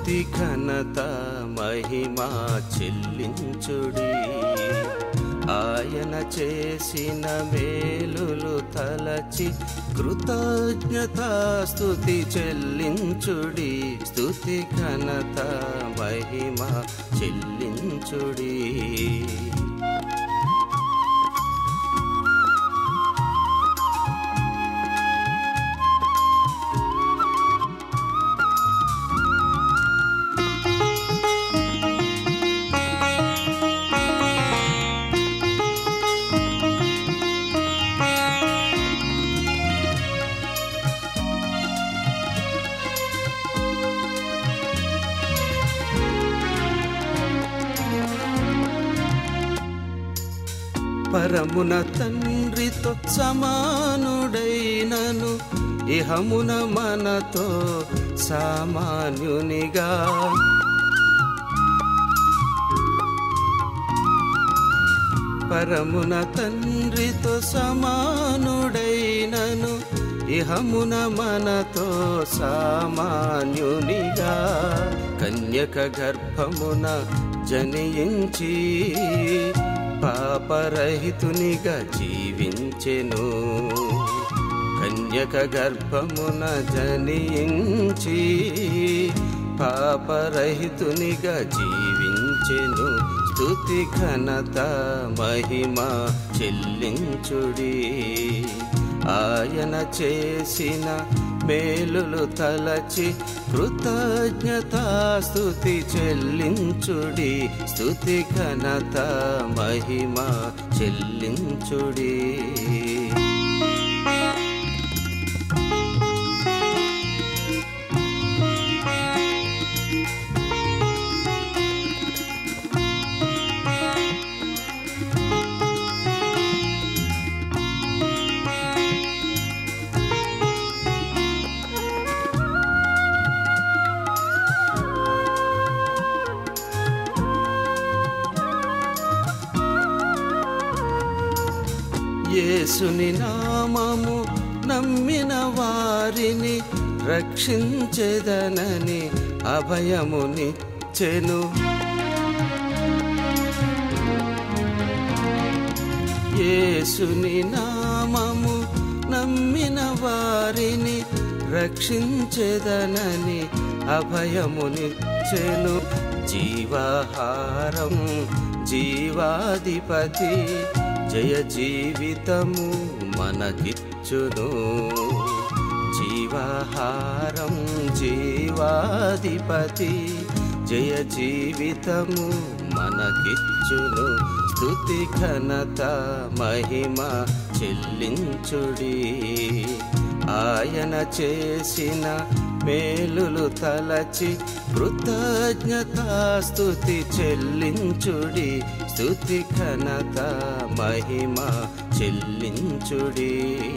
స్తుతి ఘనత మహిమా చెల్లించుడి ఆయన చేసిన మేలులు తలచి కృతజ్ఞత స్తుతి చెల్లించుడి స్తుతి ఘనత మహిమా చెల్లించుడి పరమున తండ్రితో సమానుడైనను ఇహమున మనతో సామాన్యునిగా పరమున తండ్రితో సమానుడైనను ఇహమున మనతో సామాన్యునిగా కన్యక గర్భమున జనించి పాపరహితునిగా జీవించెను కన్యక గర్భమున జనించి పాపరహితునిగా జీవించెను స్తుతి ఘనత మహిమ చెల్లించుడి ఆయన చేసిన మేలులు తలచి కృతజ్ఞత స్తుతి చెల్లించుడి స్తుతి ఘనత మహిమ చెల్లించుడి యేసుని నామము నమ్మిన వారిని రక్షించెదనని అభయమునిచ్చెను యేసుని నామము నమ్మిన వారిని రక్షించెదనని అభయమునిచ్చెను జీవాహారం జీవాధిపతి జయ జీవితము మనకిచ్చును జీవాహారం జీవాధిపతి జయ జీవితము మనకిచ్చును స్తుతి ఘనత మహిమ చెల్లించుడి ఆయన చేసిన మేలులు తలచి కృతజ్ఞత స్తుతి చెల్లించుడి స్తుతి ఘనత మహిమ చెల్లించుడి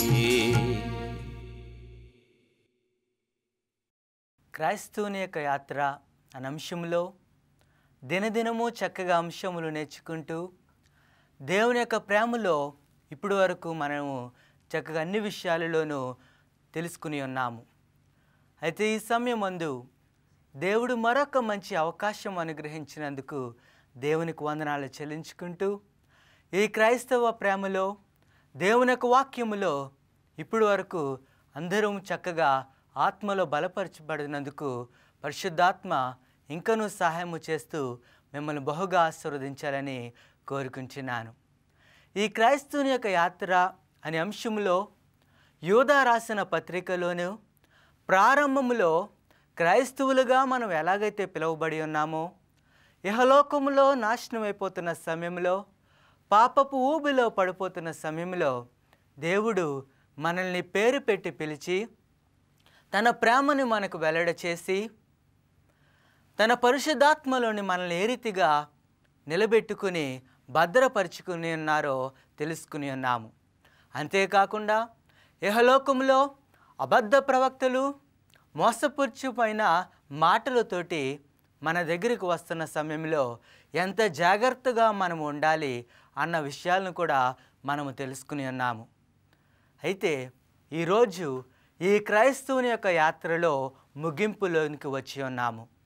క్రైస్తవుని యొక్క యాత్ర అనే అంశంలో దినదినము చక్కగా అంశములు నేర్చుకుంటూ దేవుని యొక్క ప్రేమలో ఇప్పటి వరకు మనము చక్కగా అన్ని విషయాలలోనూ తెలుసుకుని ఉన్నాము అయితే ఈ సమయం మందు దేవుడు మరొక మంచి అవకాశం అనుగ్రహించినందుకు దేవునికి వందనాలు చెల్లించుకుంటూ ఈ క్రైస్తవ ప్రేమలో దేవుని యొక్క వాక్యములో ఇప్పటి వరకు అందరం చక్కగా ఆత్మలో బలపరచబడినందుకు పరిశుద్ధాత్మ ఇంకనూ సహాయము చేస్తూ మిమ్మల్ని బహుగా ఆశీర్వదించాలని కోరుకుంటున్నాను ఈ క్రైస్తవుని యొక్క యాత్ర అనే అంశంలో యోధా రాసిన పత్రికలోను ప్రారంభంలో క్రైస్తవులుగా మనం ఎలాగైతే పిలువబడి ఉన్నామో ఇహలోకములో నాశనం అయిపోతున్న సమయంలో పాపపు ఊబిలో పడిపోతున్న సమయంలో దేవుడు మనల్ని పేరు పెట్టి పిలిచి తన ప్రేమను మనకు వెల్లడ చేసి తన పరిశుద్ధాత్మలోని మనల్ని ఏ రీతిగా నిలబెట్టుకుని భద్రపరుచుకుని ఉన్నారో తెలుసుకుని ఉన్నాము అంతేకాకుండా ఇహలోకంలో అబద్ధ ప్రవక్తలు మోసపూర్చిపోయిన మాటలతోటి మన దగ్గరికి వస్తున్న సమయంలో ఎంత జాగ్రత్తగా మనం ఉండాలి అన్న విషయాలను కూడా మనము తెలుసుకుని ఉన్నాము అయితే ఈరోజు ఈ క్రైస్తవుని యొక్క యాత్రలో ముగింపులోనికి వచ్చి ఉన్నాము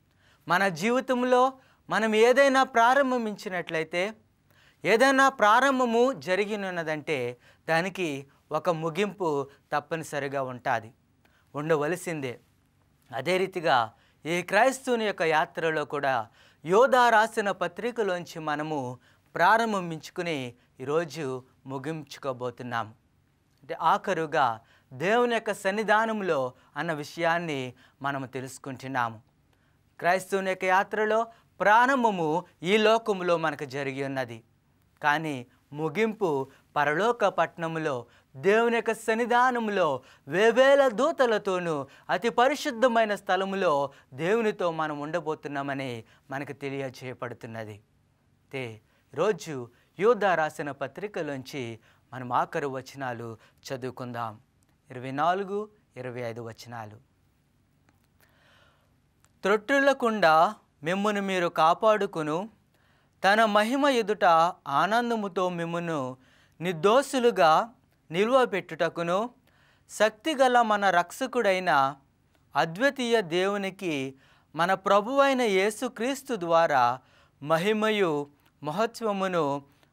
మన జీవితంలో మనం ఏదైనా ప్రారంభించినట్లయితే ఏదైనా ప్రారంభము జరిగినదంటే దానికి ఒక ముగింపు తప్పనిసరిగా ఉంటుంది ఉండవలసిందే అదే రీతిగా ఈ క్రైస్తవుని యొక్క యాత్రలో కూడా యోధా రాసిన పత్రికలోంచి మనము ప్రారంభించుకుని ఈరోజు ముగించుకోబోతున్నాము అంటే ఆఖరుగా దేవుని యొక్క సన్నిధానంలో అన్న విషయాన్ని మనము తెలుసుకుంటున్నాము క్రైస్తవుని యొక్క యాత్రలో ప్రారంభము ఈ లోకములో మనకు జరిగి ఉన్నది కానీ ముగింపు పరలోక పట్టణములో దేవుని యొక్క సన్నిధానములో వేవేల దూతలతోనూ అతి పరిశుద్ధమైన స్థలములో దేవునితో మనం ఉండబోతున్నామని మనకు తెలియచేయబడుతున్నది అయితే రోజు యూదా రాసిన పత్రికలోంచి మనం ఆఖరు వచనాలు చదువుకుందాం ఇరవై నాలుగు ఇరవై ఐదు వచనాలు త్రొట్టులకుండా మిమ్మును మీరు కాపాడుకును తన మహిమ ఎదుట ఆనందముతో మిమ్మును నిర్దోషులుగా నిల్వబెట్టుటకును శక్తిగల మన రక్షకుడైన అద్వితీయ దేవునికి మన ప్రభువైన యేసుక్రీస్తు ద్వారా మహిమయు మహత్వమును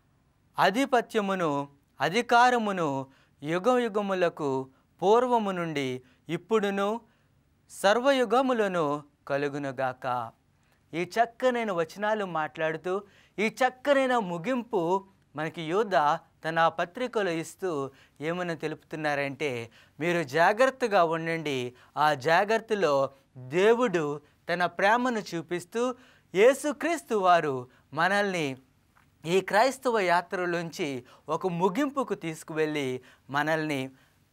ఆధిపత్యమును అధికారమును యుగ యుగములకు పూర్వము నుండి ఇప్పుడును సర్వయుగములను కలుగునుగాక ఈ చక్కనైన వచనాలు మాట్లాడుతూ ఈ చక్కనైన ముగింపు మనకి యోధ తన పత్రికలో ఇస్తూ ఏమని తెలుపుతున్నారంటే మీరు జాగ్రత్తగా ఉండండి ఆ జాగ్రత్తలో దేవుడు తన ప్రేమను చూపిస్తూ యేసుక్రీస్తు వారు మనల్ని ఈ క్రైస్తవ యాత్రలోంచి ఒక ముగింపుకు తీసుకువెళ్ళి మనల్ని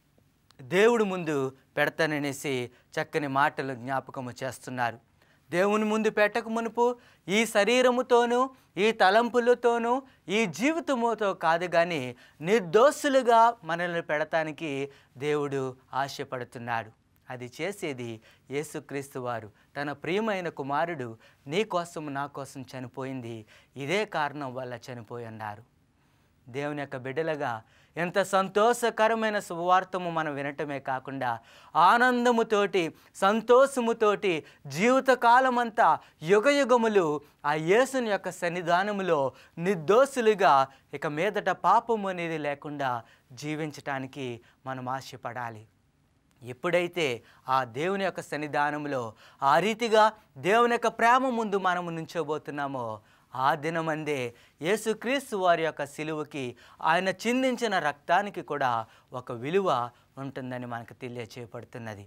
దేవుడి ముందు పెడతాననేసి చక్కని మాటలు జ్ఞాపకము చేస్తున్నారు దేవుని ముందు పెట్టక మునుపు ఈ శరీరముతోనూ ఈ తలంపులతోనూ ఈ జీవితముతో కాదు కానీ నిర్దోషులుగా మనల్ని పెడతానికి దేవుడు ఆశపడుతున్నాడు అది చేసేది యేసుక్రీస్తు వారు తన ప్రియమైన కుమారుడు నీ కోసం నా కోసం చనిపోయింది ఇదే కారణం వల్ల చనిపోయి అన్నారు దేవుని యొక్క బిడ్డలుగా ఎంత సంతోషకరమైన శుభవార్తము మనం వినటమే కాకుండా ఆనందముతోటి సంతోషముతోటి జీవితకాలమంతా యుగయుగములు ఆ యేసుని యొక్క సన్నిధానములో నిర్దోషులుగా ఇక మీదట పాపము అనేది లేకుండా జీవించటానికి మనం ఆశపడాలి ఎప్పుడైతే ఆ దేవుని యొక్క సన్నిధానంలో ఆ రీతిగా దేవుని యొక్క ప్రేమ ముందు మనము నుంచోబోతున్నామో ఆ దినమందే యేసుక్రీస్తు వారి యొక్క సిలువకి ఆయన చిందించిన రక్తానికి కూడా ఒక విలువ ఉంటుందని మనకు తెలియచేయబడుతున్నది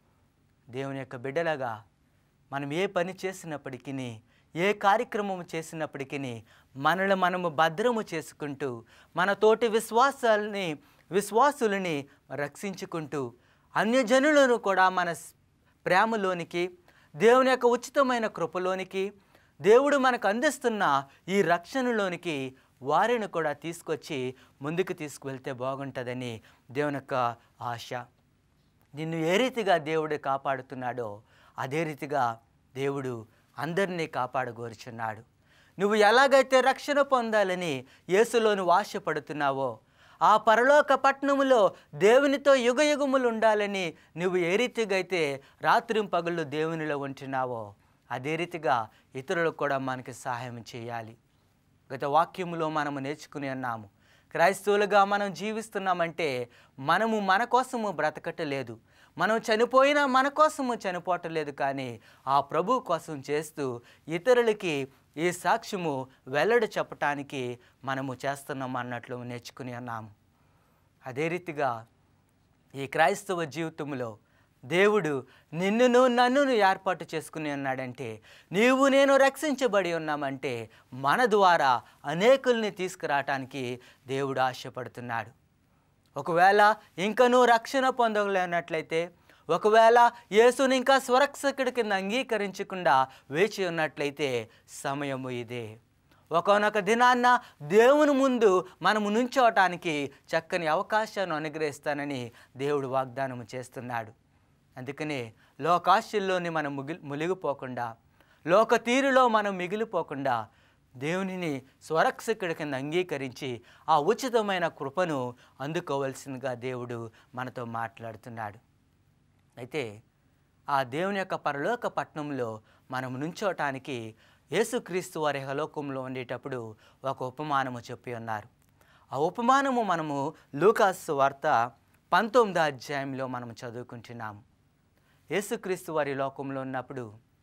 దేవుని యొక్క బిడ్డలుగా మనం ఏ పని చేసినప్పటికీ ఏ కార్యక్రమం చేసినప్పటికీ మనల్ని మనము భద్రము చేసుకుంటూ మన తోటి విశ్వాసాలని విశ్వాసులని రక్షించుకుంటూ అన్యజనులను కూడా మన స్- ప్రేమలోనికి దేవుని యొక్క ఉచితమైన కృపలోనికి దేవుడు మనకు అందిస్తున్న ఈ రక్షణలోనికి వారిని కూడా తీసుకొచ్చి ముందుకు తీసుకువెళ్తే బాగుంటుందని దేవుని యొక్క ఆశ నిన్ను ఏ రీతిగా దేవుడు కాపాడుతున్నాడో అదే రీతిగా దేవుడు అందరినీ కాపాడగోరుచున్నాడు నువ్వు ఎలాగైతే రక్షణ పొందాలని యేసులో నువ్వు ఆశపడుతున్నావో ఆ పరలోక పట్టణములో దేవునితో యుగయుగములు ఉండాలని నువ్వు ఏ రీతిగా అయితే రాత్రి పగళ్ళు దేవునిలో ఉంటున్నావో అదే రీతిగా ఇతరులకు కూడా మనకి సహాయం చేయాలి గత వాక్యములో మనము నేర్చుకుని ఉన్నాము క్రైస్తవులుగా మనం జీవిస్తున్నామంటే మనము మన కోసము బ్రతకటలేదు మనం చనిపోయినా మన కోసము చనిపోవటలేదు కానీ ఆ ప్రభు కోసం చేస్తూ ఇతరులకి ఈ సాక్ష్యము వెల్లడి చెప్పటానికి మనము చేస్తున్నాం అన్నట్లు నేర్చుకుని ఉన్నాము అదే రీతిగా ఈ క్రైస్తవ జీవితంలో దేవుడు నిన్నును నన్నును ఏర్పాటు చేసుకుని ఉన్నాడంటే నీవు నేను రక్షించబడి ఉన్నామంటే మన ద్వారా అనేకుల్ని తీసుకురావటానికి దేవుడు ఆశపడుతున్నాడు ఒకవేళ ఇంకా నువ్వు రక్షణ పొందలేనట్లయితే ఒకవేళ యేసుని ఇంకా స్వరక్షకుడి కింద అంగీకరించకుండా వేచి ఉన్నట్లయితే సమయము ఇదే ఒకనొక దినాన్న దేవుని ముందు మనము నుంచోవటానికి చక్కని అవకాశాన్ని అనుగ్రహిస్తానని దేవుడు వాగ్దానం చేస్తున్నాడు అందుకనే లోకాశల్లోని మనం ముగి మునిగిపోకుండా లోక తీరులో మనం మిగిలిపోకుండా దేవునిని స్వరక్షకుడి కింద అంగీకరించి ఆ ఉచితమైన కృపను అందుకోవలసిందిగా దేవుడు మనతో మాట్లాడుతున్నాడు అయితే ఆ దేవుని యొక్క పరలోక పట్టణంలో మనం నుంచోటానికి యేసుక్రీస్తు వారి హలోకంలో ఉండేటప్పుడు ఒక ఉపమానము చెప్పి ఉన్నారు ఆ ఉపమానము మనము లూకాసు వార్త పంతొమ్మిదో అధ్యాయంలో మనం చదువుకుంటున్నాము యేసుక్రీస్తు వారి లోకంలో ఉన్నప్పుడు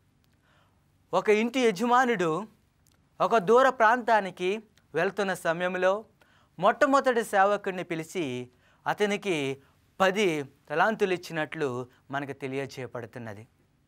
ఒక ఇంటి యజమానుడు ఒక దూర ప్రాంతానికి వెళ్తున్న సమయంలో మొట్టమొదటి సేవకుడిని పిలిచి అతనికి పది తలాంతులు ఇచ్చినట్లు మనకు తెలియజేయబడుతున్నది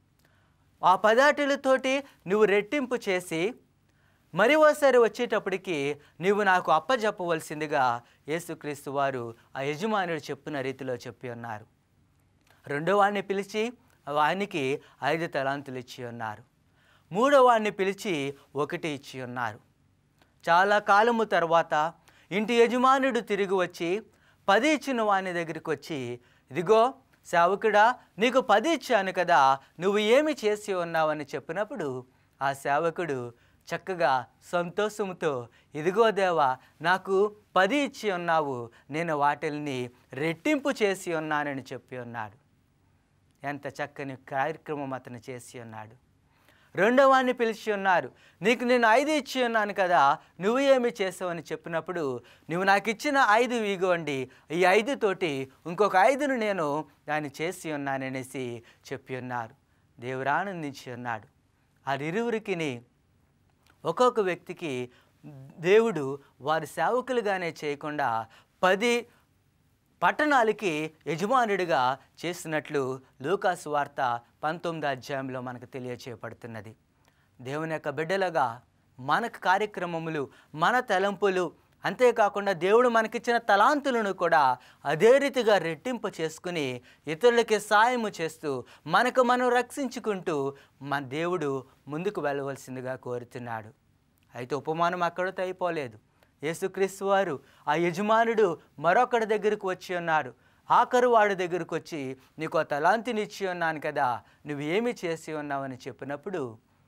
ఆ పదాటులతోటి నువ్వు రెట్టింపు చేసి మరి ఓసారి వచ్చేటప్పటికి నీవు నాకు అప్పజెప్పవలసిందిగా యేసుక్రీస్తు వారు ఆ యజమానుడు చెప్పిన రీతిలో చెప్పి ఉన్నారు రెండో వాడిని పిలిచి వానికి ఐదు తలాంతులు ఇచ్చి ఉన్నారు మూడో వాడిని పిలిచి ఒకటి ఇచ్చి ఉన్నారు చాలా కాలము తర్వాత ఇంటి యజమానుడు తిరిగి వచ్చి పది ఇచ్చిన వాని దగ్గరికి వచ్చి ఇదిగో సేవకుడా నీకు పది ఇచ్చాను కదా నువ్వు ఏమి చేసి ఉన్నావని చెప్పినప్పుడు ఆ సేవకుడు చక్కగా సంతోషంతో ఇదిగో దేవా నాకు పది ఇచ్చి ఉన్నావు నేను వాటిల్ని రెట్టింపు చేసి ఉన్నానని చెప్పి ఉన్నాడు ఎంత చక్కని కార్యక్రమం అతను చేసి ఉన్నాడు రెండో వాడిని పిలిచి ఉన్నారు నీకు నేను ఐదు ఇచ్చి ఉన్నాను కదా నువ్వు ఏమి చేసావని చెప్పినప్పుడు నువ్వు నాకు ఇచ్చిన ఐదు ఇగోండి ఈ ఐదు తోటి ఇంకొక ఐదును నేను దాన్ని చేసి ఉన్నాననేసి చెప్పి ఉన్నారు దేవుడు ఆనందించి ఉన్నాడు ఆ ఇరువురికి ఒక్కొక్క వ్యక్తికి దేవుడు వారి సేవకులుగానే చేయకుండా పది పట్టణాలకి యజమానుడిగా చేసినట్లు లూకాసు వార్త పంతొమ్మిది అధ్యాయంలో మనకు తెలియచేయబడుతున్నది దేవుని యొక్క బిడ్డలుగా మనకు కార్యక్రమములు మన తలంపులు అంతేకాకుండా దేవుడు మనకిచ్చిన తలాంతులను కూడా అదే రీతిగా రెట్టింపు చేసుకుని ఇతరులకి సాయము చేస్తూ మనకు మనం రక్షించుకుంటూ మన దేవుడు ముందుకు వెళ్ళవలసిందిగా కోరుతున్నాడు అయితే ఉపమానం అక్కడితో అయిపోలేదు యేసుక్రీస్తు వారు ఆ యజమానుడు మరొకడి దగ్గరకు వచ్చి ఉన్నారు ఆఖరు వాడి దగ్గరకు వచ్చి నీకు ఆ తలాంతిని ఇచ్చి ఉన్నాను కదా నువ్వు ఏమి చేసి ఉన్నావని చెప్పినప్పుడు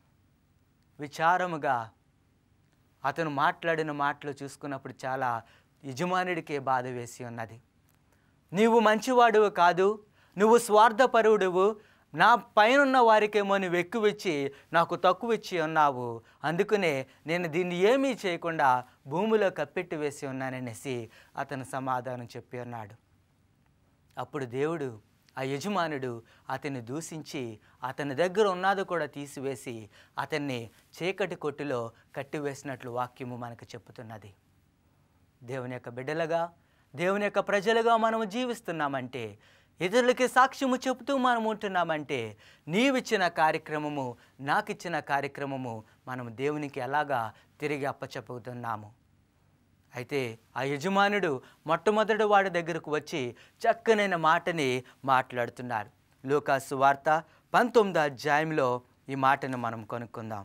విచారముగా అతను మాట్లాడిన మాటలు చూసుకున్నప్పుడు చాలా యజమానుడికే బాధ వేసి ఉన్నది నీవు మంచివాడువు కాదు నువ్వు స్వార్థపరువుడువు నా పైనున్న వారికేమో నువ్వు ఎక్కువ ఇచ్చి నాకు తక్కువ ఇచ్చి ఉన్నావు అందుకనే నేను దీన్ని ఏమీ చేయకుండా భూమిలో కప్పెట్టి వేసి ఉన్నాననేసి అతను సమాధానం చెప్పి ఉన్నాడు అప్పుడు దేవుడు ఆ యజమానుడు అతన్ని దూషించి అతని దగ్గర ఉన్నది కూడా తీసివేసి అతన్ని చీకటి కొట్టులో కట్టివేసినట్లు వాక్యము మనకు చెప్పుతున్నది దేవుని యొక్క బిడ్డలుగా దేవుని యొక్క ప్రజలుగా మనము జీవిస్తున్నామంటే ఇతరులకి సాక్ష్యము చెబుతూ మనం ఉంటున్నామంటే నీవిచ్చిన కార్యక్రమము నాకిచ్చిన కార్యక్రమము మనం దేవునికి ఎలాగా తిరిగి అప్పచెప్పుతున్నాము అయితే ఆ యజమానుడు మొట్టమొదటి వాడి దగ్గరకు వచ్చి చక్కనైన మాటని మాట్లాడుతున్నారు లూకాసు వార్త పంతొమ్మిదో అధ్యాయంలో ఈ మాటను మనం కొనుక్కుందాం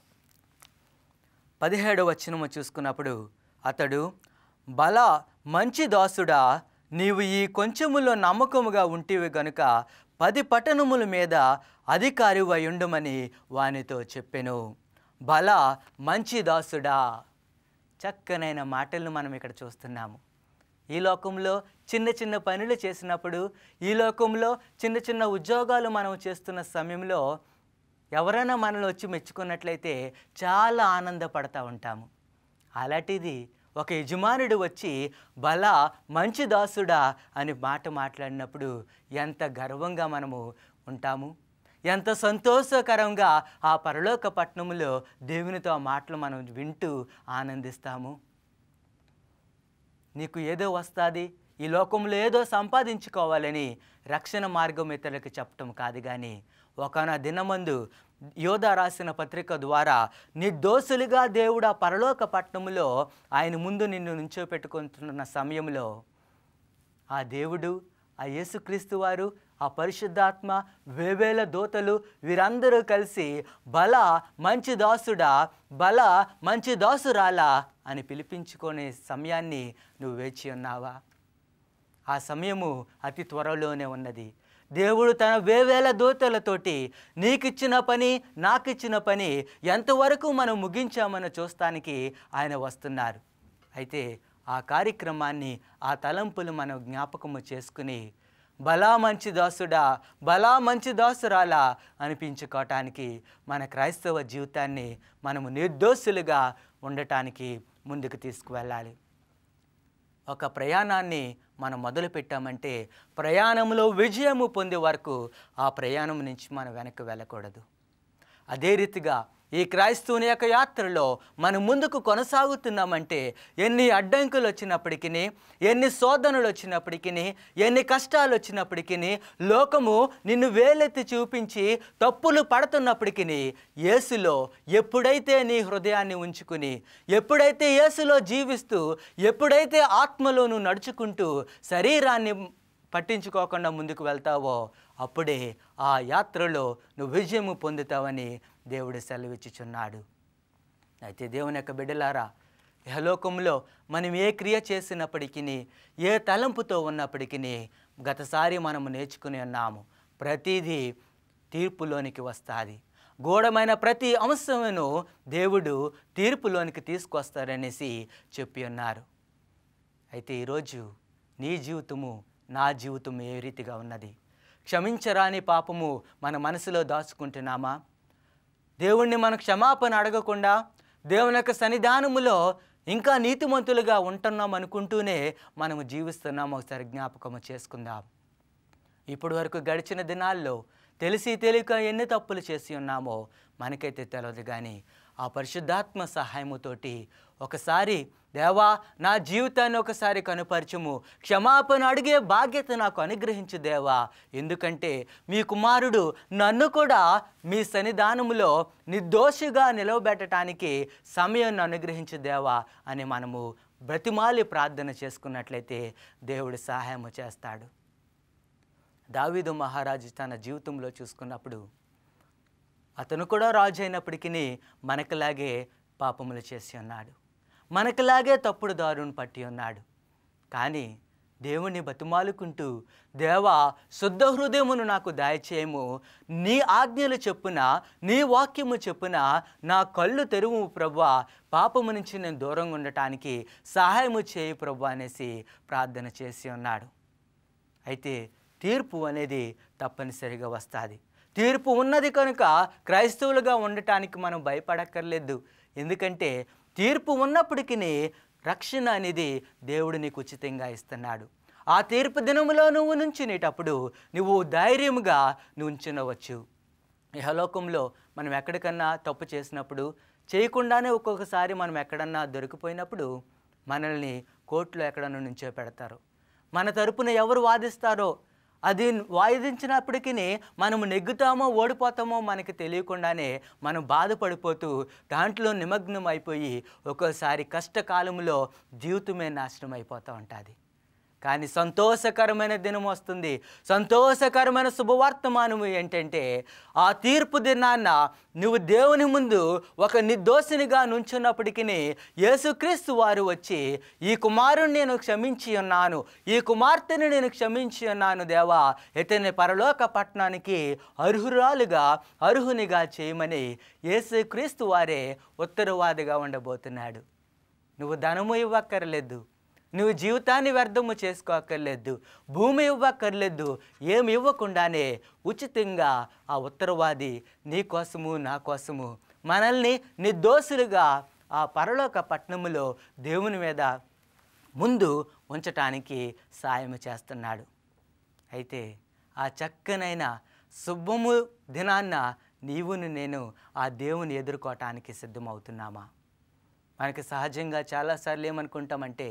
పదిహేడవ వచనము చూసుకున్నప్పుడు అతడు బల మంచి దాసుడా నీవు ఈ కొంచెములో నమ్మకముగా ఉంటివి గనుక పది పట్టణముల మీద అధికారి ఉండమని వానితో చెప్పెను బల మంచి దాసుడా చక్కనైన మాటలను మనం ఇక్కడ చూస్తున్నాము ఈ లోకంలో చిన్న చిన్న పనులు చేసినప్పుడు ఈ లోకంలో చిన్న చిన్న ఉద్యోగాలు మనం చేస్తున్న సమయంలో ఎవరైనా మనల్ని వచ్చి మెచ్చుకున్నట్లయితే చాలా ఆనందపడతా ఉంటాము అలాంటిది ఒక యజమానుడు వచ్చి బల మంచి దాసుడా అని మాట మాట్లాడినప్పుడు ఎంత గర్వంగా మనము ఉంటాము ఎంత సంతోషకరంగా ఆ పరలోక పట్టణంలో దేవునితో ఆ మాటలు మనం వింటూ ఆనందిస్తాము నీకు ఏదో వస్తుంది ఈ లోకంలో ఏదో సంపాదించుకోవాలని రక్షణ మార్గం ఇతరులకు చెప్పటం కాదు కానీ ఒకన దినమందు యోధ రాసిన పత్రిక ద్వారా నిర్దోషులుగా దేవుడు ఆ పరలోక పట్టణంలో ఆయన ముందు నిన్ను నుంచోపెట్టుకుంటున్న సమయంలో ఆ దేవుడు ఆ యేసుక్రీస్తు వారు ఆ పరిశుద్ధాత్మ వేవేల దూతలు వీరందరూ కలిసి బల మంచి దాసుడా బల మంచి దాసురాలా అని పిలిపించుకునే సమయాన్ని నువ్వు వేచి ఉన్నావా ఆ సమయము అతి త్వరలోనే ఉన్నది దేవుడు తన వేవేల దూతలతోటి నీకిచ్చిన పని నాకిచ్చిన పని ఎంతవరకు మనం ముగించామని చూస్తానికి ఆయన వస్తున్నారు అయితే ఆ కార్యక్రమాన్ని ఆ తలంపులు మనం జ్ఞాపకము చేసుకుని బలా మంచి దాసుడా బలా మంచి దాసురాలా అనిపించుకోవటానికి మన క్రైస్తవ జీవితాన్ని మనము నిర్దోషులుగా ఉండటానికి ముందుకు తీసుకువెళ్ళాలి ఒక ప్రయాణాన్ని మనం మొదలు పెట్టామంటే ప్రయాణంలో విజయము పొందే వరకు ఆ ప్రయాణం నుంచి మనం వెనక్కి వెళ్ళకూడదు అదే రీతిగా ఈ క్రైస్తవుని యొక్క యాత్రలో మనం ముందుకు కొనసాగుతున్నామంటే ఎన్ని అడ్డంకులు వచ్చినప్పటికీ ఎన్ని శోధనలు వచ్చినప్పటికీ ఎన్ని కష్టాలు వచ్చినప్పటికీ లోకము నిన్ను వేలెత్తి చూపించి తప్పులు పడుతున్నప్పటికీ యేసులో ఎప్పుడైతే నీ హృదయాన్ని ఉంచుకుని ఎప్పుడైతే యేసులో జీవిస్తూ ఎప్పుడైతే ఆత్మలో నువ్వు నడుచుకుంటూ శరీరాన్ని పట్టించుకోకుండా ముందుకు వెళ్తావో అప్పుడే ఆ యాత్రలో నువ్వు విజయము పొందుతావని దేవుడు సెలవిచ్చుచున్నాడు అయితే దేవుని యొక్క బిడ్డలారా యహలోకంలో మనం ఏ క్రియ చేసినప్పటికీ ఏ తలంపుతో ఉన్నప్పటికీ గతసారి మనము నేర్చుకుని ఉన్నాము ప్రతిదీ తీర్పులోనికి వస్తుంది గూఢమైన ప్రతి అంశమును దేవుడు తీర్పులోనికి తీసుకొస్తారనేసి చెప్పి ఉన్నారు అయితే ఈరోజు నీ జీవితము నా జీవితం ఏ రీతిగా ఉన్నది క్షమించరాని పాపము మన మనసులో దాచుకుంటున్నామా దేవుణ్ణి మనం క్షమాపణ అడగకుండా దేవుని యొక్క సన్నిధానములో ఇంకా నీతిమంతులుగా ఉంటున్నాం అనుకుంటూనే మనము జీవిస్తున్నాం ఒకసారి జ్ఞాపకము చేసుకుందాం ఇప్పటి వరకు గడిచిన దినాల్లో తెలిసి తెలియక ఎన్ని తప్పులు చేసి ఉన్నామో మనకైతే తెలియదు కానీ ఆ పరిశుద్ధాత్మ సహాయముతోటి ఒకసారి దేవా నా జీవితాన్ని ఒకసారి కనుపరచుము క్షమాపణ అడిగే బాధ్యత నాకు అనుగ్రహించు దేవా ఎందుకంటే మీ కుమారుడు నన్ను కూడా మీ సన్నిధానములో నిర్దోషిగా నిలవబెట్టడానికి సమయం అనుగ్రహించు దేవా అని మనము బ్రతిమాలి ప్రార్థన చేసుకున్నట్లయితే దేవుడు సహాయము చేస్తాడు దావీదు మహారాజు తన జీవితంలో చూసుకున్నప్పుడు అతను కూడా రాజు అయినప్పటికీ మనకులాగే పాపములు చేసి ఉన్నాడు మనకులాగే తప్పుడు దారుని పట్టి ఉన్నాడు కానీ దేవుని బతిమాలుకుంటూ దేవా శుద్ధ హృదయమును నాకు దయచేయము నీ ఆజ్ఞలు చెప్పున నీ వాక్యము చెప్పున నా కళ్ళు తెరువు ప్రభా పాపము నుంచి నేను దూరంగా ఉండటానికి సహాయము చేయి ప్రభు అనేసి ప్రార్థన చేసి ఉన్నాడు అయితే తీర్పు అనేది తప్పనిసరిగా వస్తుంది తీర్పు ఉన్నది కనుక క్రైస్తవులుగా ఉండటానికి మనం భయపడక్కర్లేదు ఎందుకంటే తీర్పు ఉన్నప్పటికీ రక్షణ అనేది దేవుడు నీకు ఉచితంగా ఇస్తున్నాడు ఆ తీర్పు దినములో నువ్వు నుంచునేటప్పుడు నువ్వు ధైర్యముగా నుంచునవచ్చు ఇహలోకంలో మనం ఎక్కడికన్నా తప్పు చేసినప్పుడు చేయకుండానే ఒక్కొక్కసారి మనం ఎక్కడన్నా దొరికిపోయినప్పుడు మనల్ని కోర్టులో ఎక్కడన్నా నుంచో పెడతారు మన తరపున ఎవరు వాదిస్తారో అది వాయిదించినప్పటికీ మనము నెగ్గుతామో ఓడిపోతామో మనకి తెలియకుండానే మనం బాధపడిపోతూ దాంట్లో నిమగ్నం అయిపోయి ఒక్కోసారి కష్టకాలంలో జీవితమే నాశనం అయిపోతూ ఉంటుంది కానీ సంతోషకరమైన దినం వస్తుంది సంతోషకరమైన శుభవర్తమానము ఏంటంటే ఆ తీర్పు దినాన్న నువ్వు దేవుని ముందు ఒక నిర్దోషినిగా నుంచున్నప్పటికీ యేసుక్రీస్తు వారు వచ్చి ఈ కుమారుణ్ణి నేను క్షమించి ఉన్నాను ఈ కుమార్తెని నేను క్షమించి ఉన్నాను దేవా ఇతని పరలోక పట్టణానికి అర్హురాలుగా అర్హునిగా చేయమని యేసుక్రీస్తు వారే ఉత్తరవాదిగా ఉండబోతున్నాడు నువ్వు ధనము ఇవ్వక్కర్లేదు నువ్వు జీవితాన్ని వ్యర్థము చేసుకోక్కర్లేదు భూమి ఇవ్వక్కర్లేదు ఏమి ఇవ్వకుండానే ఉచితంగా ఆ ఉత్తరవాది నీ కోసము నా కోసము మనల్ని నిర్దోషులుగా ఆ పరలోక పట్టణములో దేవుని మీద ముందు ఉంచటానికి సాయం చేస్తున్నాడు అయితే ఆ చక్కనైన శుభము దినాన్న నీవును నేను ఆ దేవుని ఎదుర్కోవటానికి సిద్ధమవుతున్నామా మనకి సహజంగా చాలాసార్లు ఏమనుకుంటామంటే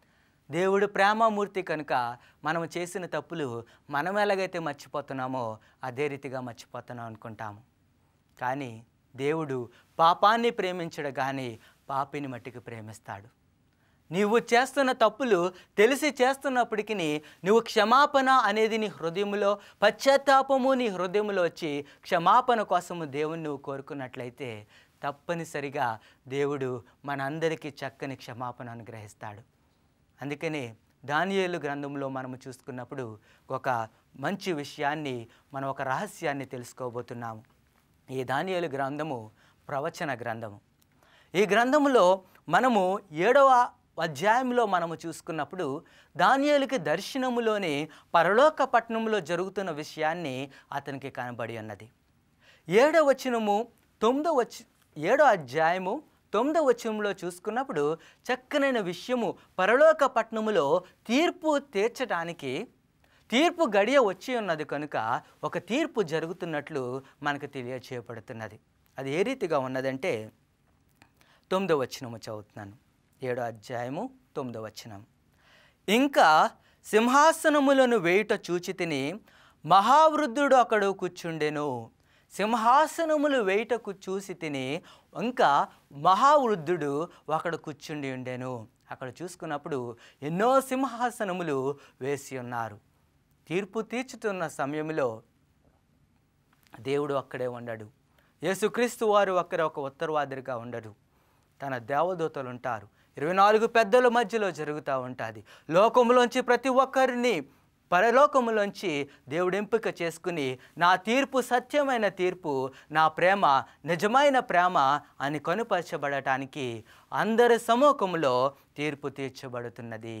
దేవుడు ప్రేమమూర్తి కనుక మనం చేసిన తప్పులు మనం ఎలాగైతే మర్చిపోతున్నామో అదే రీతిగా మర్చిపోతున్నాం అనుకుంటాము కానీ దేవుడు పాపాన్ని ప్రేమించడు కానీ పాపిని మట్టికి ప్రేమిస్తాడు నీవు చేస్తున్న తప్పులు తెలిసి చేస్తున్నప్పటికీ నువ్వు క్షమాపణ అనేది నీ హృదయంలో పశ్చాత్తాపము నీ హృదయంలో వచ్చి క్షమాపణ కోసము దేవుని నువ్వు కోరుకున్నట్లయితే తప్పనిసరిగా దేవుడు మనందరికీ చక్కని క్షమాపణ అనుగ్రహిస్తాడు అందుకనే దానియేలు గ్రంథంలో మనము చూసుకున్నప్పుడు ఒక మంచి విషయాన్ని మనం ఒక రహస్యాన్ని తెలుసుకోబోతున్నాము ఈ దానియేలు గ్రంథము ప్రవచన గ్రంథము ఈ గ్రంథములో మనము ఏడవ అధ్యాయంలో మనము చూసుకున్నప్పుడు దానియేలుకి దర్శనములోని పరలోక పట్టణంలో జరుగుతున్న విషయాన్ని అతనికి కనబడి ఉన్నది ఏడో వచనము తొమ్మిదో వచ్చి ఏడో అధ్యాయము తొమ్మిదో వచనంలో చూసుకున్నప్పుడు చక్కనైన విషయము పరలోక పట్టణములో తీర్పు తీర్చడానికి తీర్పు గడియ వచ్చి ఉన్నది కనుక ఒక తీర్పు జరుగుతున్నట్లు మనకు తెలియచేయబడుతున్నది అది ఏ రీతిగా ఉన్నదంటే తొమ్మిదో వచనము చదువుతున్నాను ఏడో అధ్యాయము తొమ్మిదో వచనం ఇంకా సింహాసనములను వేయుట చూచి తిని మహావృద్ధుడు అక్కడ కూర్చుండెను సింహాసనములు వేయుటకు చూసి తిని ఇంకా మహావృద్ధుడు అక్కడ కూర్చుండి ఉండెను అక్కడ చూసుకున్నప్పుడు ఎన్నో సింహాసనములు వేసి ఉన్నారు తీర్పు తీర్చుతున్న సమయంలో దేవుడు అక్కడే ఉండడు యేసుక్రీస్తు వారు అక్కడ ఒక ఉత్తరవాదిగా ఉండడు తన దేవదూతలు ఉంటారు ఇరవై నాలుగు పెద్దల మధ్యలో జరుగుతూ ఉంటుంది లోకములోంచి ప్రతి ఒక్కరిని పరలోకములోంచి దేవుడు ఎంపిక చేసుకుని నా తీర్పు సత్యమైన తీర్పు నా ప్రేమ నిజమైన ప్రేమ అని కనుపరచబడటానికి అందరి సమూహములో తీర్పు తీర్చబడుతున్నది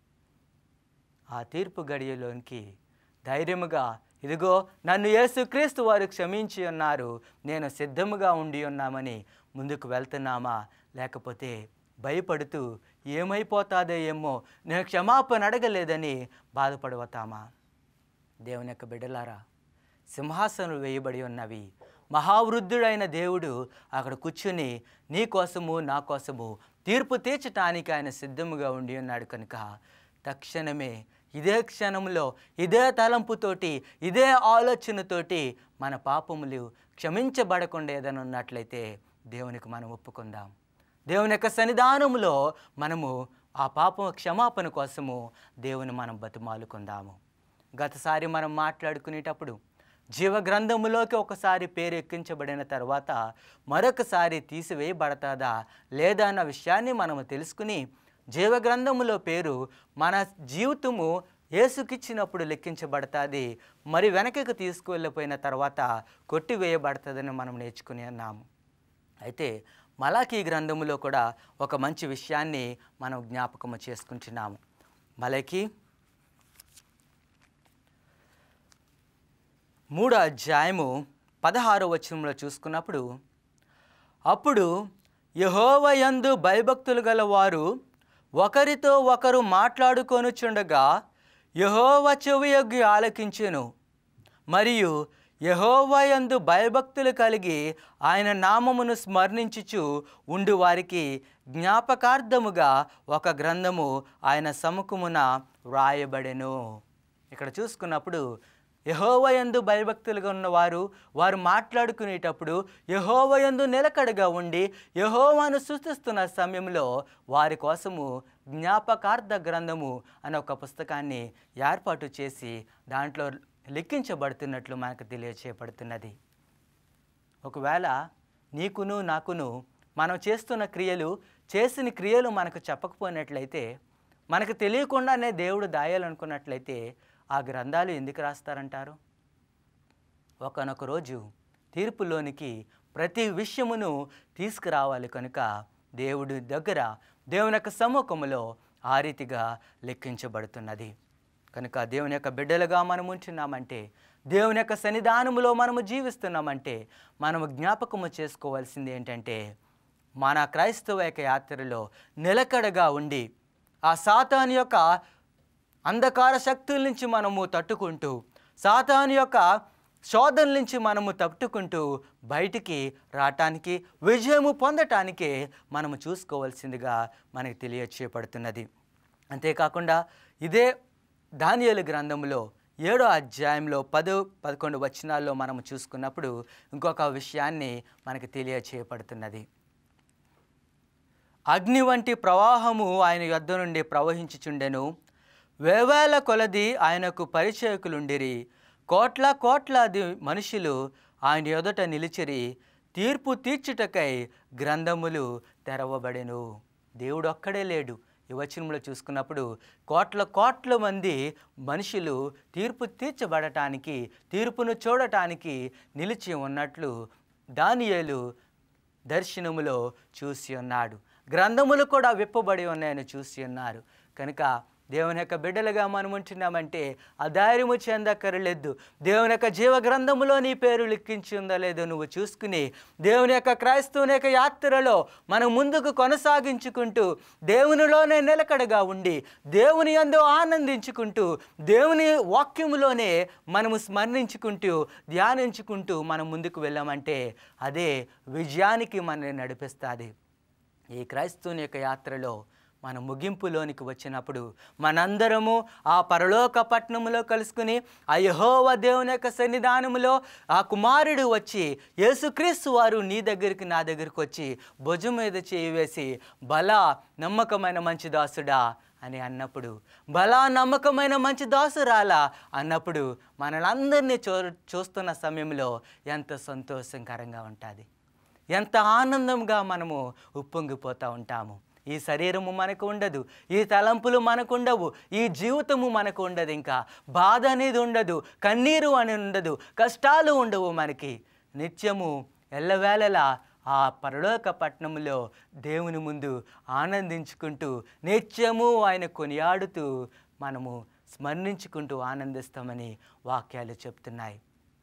ఆ తీర్పు గడియలోనికి ధైర్యముగా ఇదిగో నన్ను యేసుక్రీస్తు వారు క్షమించి ఉన్నారు నేను సిద్ధముగా ఉండి ఉన్నామని ముందుకు వెళ్తున్నామా లేకపోతే భయపడుతూ ఏమైపోతాదో ఏమో నేను క్షమాపణ అడగలేదని బాధపడవతామా దేవుని యొక్క బిడ్డలారా సింహాసనం వేయబడి ఉన్నవి మహావృద్ధుడైన దేవుడు అక్కడ కూర్చుని నీ కోసము నా కోసము తీర్పు తీర్చటానికి ఆయన సిద్ధముగా ఉండి ఉన్నాడు కనుక తక్షణమే ఇదే క్షణంలో ఇదే తలంపుతోటి ఇదే ఆలోచనతోటి మన పాపములు క్షమించబడకుండా ఏదైనా ఉన్నట్లయితే దేవునికి మనం ఒప్పుకుందాం దేవుని యొక్క సన్నిధానములో మనము ఆ పాపం క్షమాపణ కోసము దేవుని మనం బతిమాలుకుందాము గతసారి మనం మాట్లాడుకునేటప్పుడు జీవ గ్రంథములోకి ఒకసారి పేరు ఎక్కించబడిన తర్వాత మరొకసారి తీసివేయబడతాదా లేదా అన్న విషయాన్ని మనము తెలుసుకుని జీవ గ్రంథములో పేరు మన జీవితము ఏసుకిచ్చినప్పుడు లెక్కించబడుతుంది మరి వెనకకు తీసుకువెళ్ళిపోయిన తర్వాత కొట్టివేయబడుతుందని మనం నేర్చుకుని అన్నాము అయితే మలాకీ గ్రంథములో కూడా ఒక మంచి విషయాన్ని మనం జ్ఞాపకము చేసుకుంటున్నాము మలకి మూడో అధ్యాయము పదహారో వచనంలో చూసుకున్నప్పుడు అప్పుడు యహోవయందు భయభక్తులు గల వారు ఒకరితో ఒకరు మాట్లాడుకొనుచుండగా యహోవ చెవియొగ్గి ఆలకించెను మరియు యహోవయందు భయభక్తులు కలిగి ఆయన నామమును స్మరణించుచు ఉండు వారికి జ్ఞాపకార్థముగా ఒక గ్రంథము ఆయన సముఖమున వ్రాయబడెను ఇక్కడ చూసుకున్నప్పుడు యహోవయందు భయభక్తులుగా ఉన్నవారు వారు మాట్లాడుకునేటప్పుడు యహోవయందు నిలకడగా ఉండి యహోవాను సృష్టిస్తున్న సమయంలో వారి కోసము జ్ఞాపకార్థ గ్రంథము అనే ఒక పుస్తకాన్ని ఏర్పాటు చేసి దాంట్లో లిఖించబడుతున్నట్లు మనకు తెలియచేయబడుతున్నది ఒకవేళ నీకును నాకును మనం చేస్తున్న క్రియలు చేసిన క్రియలు మనకు చెప్పకపోయినట్లయితే మనకు తెలియకుండానే దేవుడు దాయాలనుకున్నట్లయితే ఆ గ్రంథాలు ఎందుకు రాస్తారంటారు ఒకనొక రోజు తీర్పులోనికి ప్రతి విషయమును తీసుకురావాలి కనుక దేవుడి దగ్గర దేవుని యొక్క సముఖములో ఆ రీతిగా లెక్కించబడుతున్నది కనుక దేవుని యొక్క బిడ్డలుగా మనం ఉంటున్నామంటే దేవుని యొక్క సన్నిధానములో మనము జీవిస్తున్నామంటే మనము జ్ఞాపకము చేసుకోవాల్సింది ఏంటంటే మన క్రైస్తవ యొక్క యాత్రలో నిలకడగా ఉండి ఆ సాతాను యొక్క అంధకార శక్తుల నుంచి మనము తట్టుకుంటూ సాతాను యొక్క శోధన నుంచి మనము తట్టుకుంటూ బయటికి రావటానికి విజయము పొందటానికే మనము చూసుకోవాల్సిందిగా మనకి తెలియచేయబడుతున్నది అంతేకాకుండా ఇదే దానియేలు గ్రంథంలో ఏడో అధ్యాయంలో పదో పదకొండు వచనాల్లో మనము చూసుకున్నప్పుడు ఇంకొక విషయాన్ని మనకి తెలియచేయబడుతున్నది అగ్ని వంటి ప్రవాహము ఆయన యొద్ద నుండి ప్రవహించుచుండెను వేవేల కొలది ఆయనకు పరిచయకులుండిరి కోట్ల కోట్లాది మనుషులు ఆయన ఎదుట నిలిచిరి తీర్పు తీర్చుటకై గ్రంథములు తెరవబడెను దేవుడు ఒక్కడే లేడు ఈ వచనంలో చూసుకున్నప్పుడు కోట్ల కోట్ల మంది మనుషులు తీర్పు తీర్చబడటానికి తీర్పును చూడటానికి నిలిచి ఉన్నట్లు దానియేలు దర్శనములో చూసి ఉన్నాడు గ్రంథములు కూడా విప్పబడి ఉన్నాయని చూసి ఉన్నారు కనుక దేవుని యొక్క బిడ్డలుగా మనం ఉంటున్నామంటే ఆ ధైర్యము చెందక్కర్లేదు దేవుని యొక్క జీవ గ్రంథములో నీ పేరు లిఖించి ఉందో లేదో నువ్వు చూసుకుని దేవుని యొక్క క్రైస్తవుని యొక్క యాత్రలో మనం ముందుకు కొనసాగించుకుంటూ దేవునిలోనే నిలకడగా ఉండి దేవుని యందు ఆనందించుకుంటూ దేవుని వాక్యములోనే మనము స్మరించుకుంటూ ధ్యానించుకుంటూ మనం ముందుకు వెళ్ళామంటే అదే విజయానికి మనల్ని నడిపిస్తుంది ఈ క్రైస్తవుని యొక్క యాత్రలో మన ముగింపులోనికి వచ్చినప్పుడు మనందరము ఆ పరలోక పట్టణములో కలుసుకుని ఆ యహోవ దేవుని యొక్క సన్నిధానములో ఆ కుమారుడు వచ్చి యేసుక్రీస్తు వారు నీ దగ్గరికి నా దగ్గరికి వచ్చి భుజం మీద చేయి వేసి బలా నమ్మకమైన మంచి దాసుడా అని అన్నప్పుడు బలా నమ్మకమైన మంచి దాసురాలా అన్నప్పుడు మనలందరినీ చూ చూస్తున్న సమయంలో ఎంత సంతోషకరంగా ఉంటుంది ఎంత ఆనందంగా మనము ఉప్పొంగిపోతూ ఉంటాము ఈ శరీరము మనకు ఉండదు ఈ తలంపులు మనకు ఉండవు ఈ జీవితము మనకు ఉండదు ఇంకా బాధ అనేది ఉండదు కన్నీరు అని ఉండదు కష్టాలు ఉండవు మనకి నిత్యము ఎల్లవేళలా ఆ పరలోక పట్టణంలో దేవుని ముందు ఆనందించుకుంటూ నిత్యము ఆయన కొనియాడుతూ మనము స్మరించుకుంటూ ఆనందిస్తామని వాక్యాలు చెప్తున్నాయి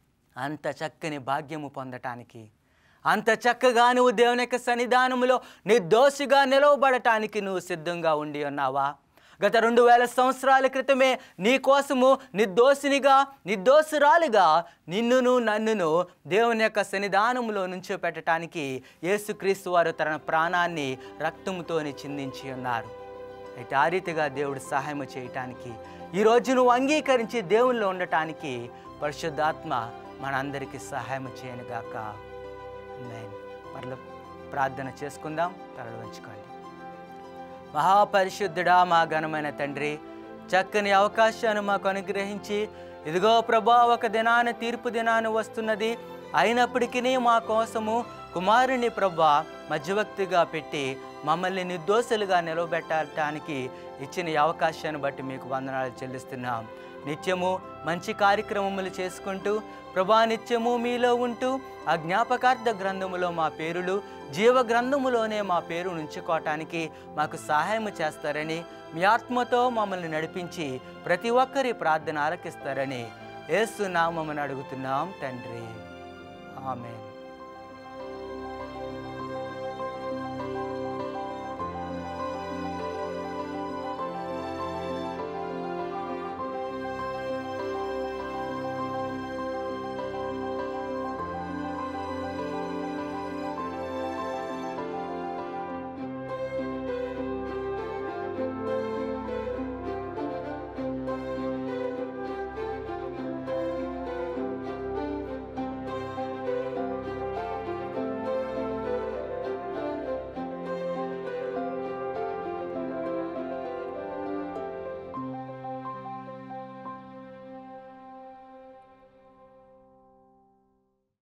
అంత చక్కని భాగ్యము పొందటానికి అంత చక్కగా నువ్వు దేవుని యొక్క సన్నిధానములో నిర్దోషిగా నిలవబడటానికి నువ్వు సిద్ధంగా ఉండి ఉన్నావా గత రెండు వేల సంవత్సరాల క్రితమే నీ కోసము నిర్దోషినిగా నిర్దోషురాలుగా నిన్నును నన్నును దేవుని యొక్క సన్నిధానములో నుంచో పెట్టడానికి యేసుక్రీస్తు వారు తన ప్రాణాన్ని రక్తముతోని చిందించి ఉన్నారు అయితే ఆ రీతిగా దేవుడు సహాయం చేయటానికి ఈరోజు నువ్వు అంగీకరించి దేవునిలో ఉండటానికి పరిశుద్ధాత్మ మనందరికీ సహాయం చేయనుగాక ఆమేన్. మరల ప్రార్థన చేసుకుందాం తలలు వంచుకోండి మహాపరిశుద్ధుడా మా ఘనమైన తండ్రి చక్కని అవకాశాన్ని మాకు అనుగ్రహించి ఇదిగో ప్రభా ఒక దినాన తీర్పు దినాన వస్తున్నది అయినప్పటికీ మా కోసము కుమారుని ప్రభా మధ్యవర్తిగా పెట్టి మమ్మల్ని నిర్దోషులుగా నిలవబెట్టడానికి ఇచ్చిన ఈ అవకాశాన్ని బట్టి మీకు వందనాలు చెల్లిస్తున్నాం నిత్యము మంచి కార్యక్రమములు చేసుకుంటూ ప్రభా నిత్యము మీలో ఉంటూ ఆ జ్ఞాపకార్థ గ్రంథములో మా పేరులు జీవ గ్రంథములోనే మా పేరు ఉంచుకోవటానికి మాకు సహాయం చేస్తారని మీ ఆత్మతో మమ్మల్ని నడిపించి ప్రతి ఒక్కరి ప్రార్థన ఆలకిస్తారని ఏసు నామమును అడుగుతున్నాం తండ్రి ఆమెన్